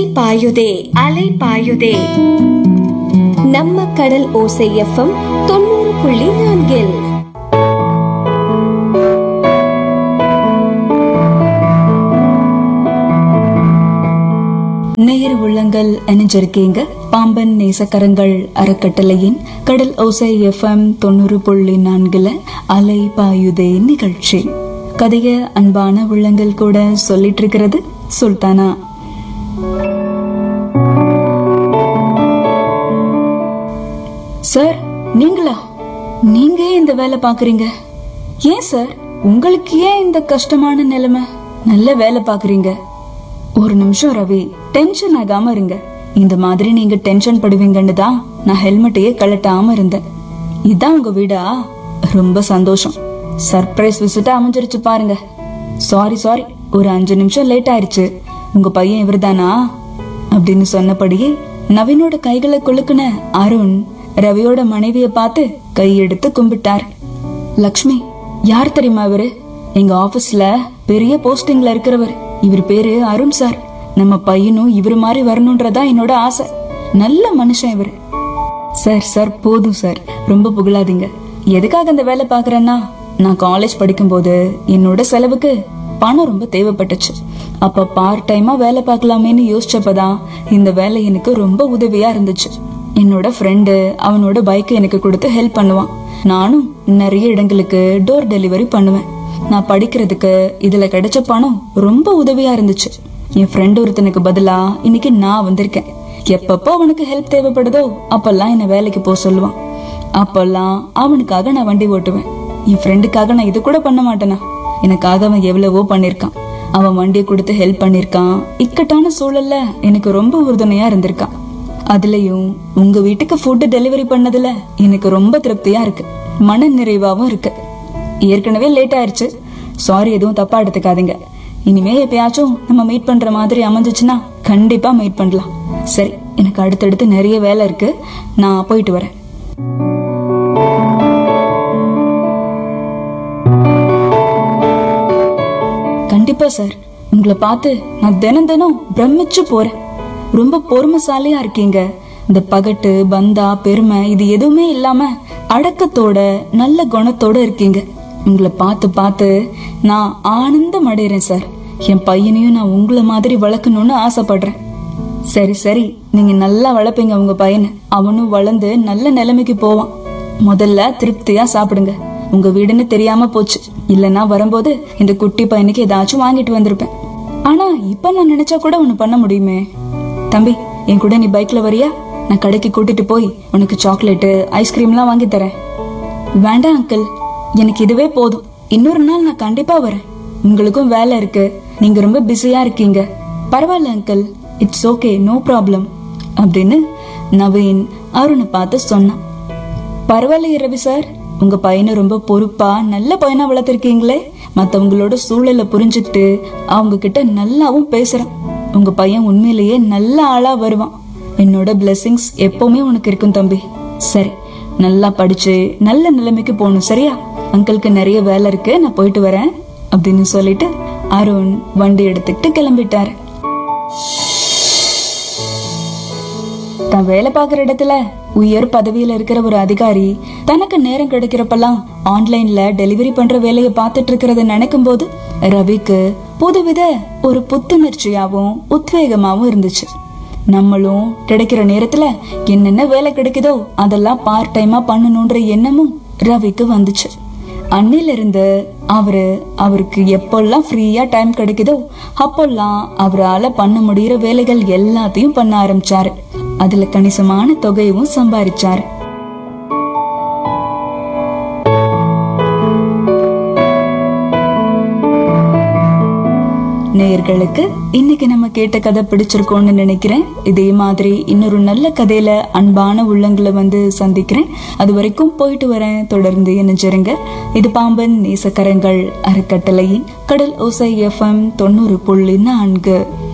பாயுதே அலை பாயுதே நம்ம கடல் ஓசை எஃப்எம் தொண்ணூறு புள்ளி நான்கில் நேர் உள்ளங்கள் இணைஞ்சிருக்கீங்க பாம்பன் நேசக்கரங்கள் அறக்கட்டளையின் கடல் ஓசை எஃப்எம் தொண்ணூறு புள்ளி நான்குல அலை பாயுதே நிகழ்ச்சி கதைய அன்பான உள்ளங்கள் கூட சொல்லிட்டு இருக்கிறது சுல்தானா சார் நீங்களா நீங்க ஏன் இந்த வேலை பாக்குறீங்க ஏன் சார் உங்களுக்கு ஏன் இந்த கஷ்டமான நிலைமை நல்ல வேலை பாக்குறீங்க ஒரு நிமிஷம் ரவி டென்ஷன் ஆகாம இருங்க இந்த மாதிரி நீங்க டென்ஷன் படுவீங்கன்னு தான் நான் ஹெல்மெட்டையே கழட்டாம இருந்தேன் இதான் உங்க வீடா ரொம்ப சந்தோஷம் சர்ப்ரைஸ் விசிட்டா அமைஞ்சிருச்சு பாருங்க சாரி சாரி ஒரு அஞ்சு நிமிஷம் லேட் ஆயிருச்சு உங்க பையன் இவர்தானா அப்படின்னு சொன்னபடியே நவீனோட கைகளை குலுக்குன அருண் ரவியோட மனைவிய பார்த்து கையெடுத்து கும்பிட்டார் லக்ஷ்மி யார் தெரியுமா இவரு எங்க ஆபீஸ்ல பெரிய போஸ்டிங்ல இருக்கிறவர் இவர் பேரு அருண் சார் நம்ம பையனும் இவர் மாதிரி வரணும்ன்றதா என்னோட ஆசை நல்ல மனுஷன் இவரு சார் சார் போதும் சார் ரொம்ப புகழாதீங்க எதுக்காக அந்த வேலை பாக்குறேன்னா நான் காலேஜ் படிக்கும்போது என்னோட செலவுக்கு பணம் ரொம்ப தேவைப்பட்டுச்சு அப்ப பார்ட் டைமா வேலை பார்க்கலாமேன்னு யோசிச்சப்பதான் இந்த வேலை எனக்கு ரொம்ப உதவியா இருந்துச்சு என்னோட ஃப்ரெண்டு அவனோட பைக்கை எனக்கு கொடுத்து ஹெல்ப் பண்ணுவான் நானும் நிறைய இடங்களுக்கு டோர் டெலிவரி பண்ணுவேன் நான் படிக்கிறதுக்கு இதுல கிடைச்ச பணம் ரொம்ப உதவியா இருந்துச்சு என் ஃப்ரெண்ட் ஒருத்தனுக்கு பதிலா இன்னைக்கு நான் வந்திருக்கேன் எப்பப்போ அவனுக்கு ஹெல்ப் தேவைப்படுதோ அப்பெல்லாம் என்ன வேலைக்கு போக சொல்லுவான் அப்பெல்லாம் அவனுக்காக நான் வண்டி ஓட்டுவேன் என் ஃப்ரெண்டுக்காக நான் இது கூட பண்ண மாட்டேனா எனக்காக அவன் எவ்வளவோ பண்ணிருக்கான் அவன் வண்டியை கொடுத்து ஹெல்ப் பண்ணிருக்கான் இக்கட்டான சூழல்ல எனக்கு ரொம்ப உறுதுணையா இருந்திருக்கான் அதுலயும் உங்க வீட்டுக்கு ஃபுட் டெலிவரி பண்ணதுல எனக்கு ரொம்ப திருப்தியா இருக்கு மன நிறைவாவும் இருக்கு ஏற்கனவே லேட் ஆயிருச்சு சாரி எதுவும் தப்பா எடுத்துக்காதீங்க இனிமே எப்பயாச்சும் நம்ம மீட் பண்ற மாதிரி அமைஞ்சிச்சுன்னா கண்டிப்பா மீட் பண்ணலாம் சரி எனக்கு அடுத்தடுத்து நிறைய வேலை இருக்கு நான் போயிட்டு வரேன் கண்டிப்பா சார் உங்களை பார்த்து நான் தினம் தினம் பிரமிச்சு போறேன் ரொம்ப பொறுமைசாலியா இருக்கீங்க இந்த பகட்டு பந்தா பெருமை இது எதுவுமே இல்லாம அடக்கத்தோட நல்ல குணத்தோட இருக்கீங்க உங்களை பார்த்து பார்த்து நான் ஆனந்தம் அடைறேன் சார் என் பையனையும் நான் உங்களை மாதிரி வளர்க்கணும்னு ஆசைப்படுறேன் சரி சரி நீங்க நல்லா வளர்ப்பீங்க உங்க பையனை அவனும் வளர்ந்து நல்ல நிலைமைக்கு போவான் முதல்ல திருப்தியா சாப்பிடுங்க உங்க வீடுன்னு தெரியாம போச்சு இல்லனா வரும்போது இந்த குட்டி பையனுக்கு ஏதாச்சும் வாங்கிட்டு வந்திருப்பேன் ஆனா இப்ப நான் நினைச்சா கூட ஒண்ணு பண்ண முடியுமே தம்பி என் கூட நீ பைக்ல வரியா நான் கடைக்கு கூட்டிட்டு போய் உனக்கு சாக்லேட்டு ஐஸ்கிரீம்லாம் வாங்கி தரேன் வேண்டாம் அங்கிள் எனக்கு இதுவே போதும் இன்னொரு நாள் நான் கண்டிப்பா வரேன் உங்களுக்கும் வேலை இருக்கு நீங்க ரொம்ப பிஸியா இருக்கீங்க பரவாயில்ல uncle it's okay no problem அப்படின்னு நவீன் அருணை பார்த்து சொன்னான் பரவாயில்லையே ரவி சார் உங்க பையனை ரொம்ப பொறுப்பா நல்ல பையனா வளர்த்திருக்கீங்களே மத்தவங்களோட சூழலை புரிஞ்சுக்கிட்டு அவங்க கிட்ட நல்லாவும் பேசுறான் உங்க பையன் உண்மையிலேயே நல்ல ஆளா வருவான் என்னோட பிளெஸிங்ஸ் எப்பவுமே உனக்கு இருக்கும் தம்பி சரி நல்லா படிச்சு நல்ல நிலைமைக்கு போகணும் சரியா அங்கிளுக்கு நிறைய வேலை இருக்கு நான் போயிட்டு வரேன் அப்படின்னு சொல்லிட்டு அருண் வண்டி எடுத்துக்கிட்டு கிளம்பிட்டாரு தான் வேலை பார்க்குற இடத்துல உயர் பதவியில இருக்கிற ஒரு அதிகாரி தனக்கு நேரம் கிடைக்கிறப்பெல்லாம் ஆன்லைன்ல டெலிவரி பண்ற வேலையை பார்த்துட்டு இருக்கிறத நினைக்கும் போது ரவிக்கு புதுவித ஒரு புத்துணர்ச்சியாவும் உத்வேகமாவும் இருந்துச்சு நம்மளும் கிடைக்கிற நேரத்துல என்னென்ன வேலை கிடைக்குதோ அதெல்லாம் பார்ட் டைமா பண்ணணும்ன்ற எண்ணமும் ரவிக்கு வந்துச்சு அன்னில இருந்து அவரு அவருக்கு எப்பெல்லாம் ஃப்ரீயா டைம் கிடைக்குதோ அப்பெல்லாம் அவரால பண்ண முடியற வேலைகள் எல்லாத்தையும் பண்ண ஆரம்பிச்சாரு அதுல கணிசமான தொகையும் சம்பாதிச்சாரு நேயர்களுக்கு இன்னைக்கு நம்ம கேட்ட கதை பிடிச்சிருக்கோம்னு நினைக்கிறேன் இதே மாதிரி இன்னொரு நல்ல கதையில அன்பான உள்ளங்களை வந்து சந்திக்கிறேன் அது வரைக்கும் போயிட்டு வரேன் தொடர்ந்து இணைஞ்சிருங்க இது பாம்பன் நேசக்கரங்கள் அறக்கட்டளையின் கடல் ஓசை எஃப்எம் தொண்ணூறு புள்ளி நான்கு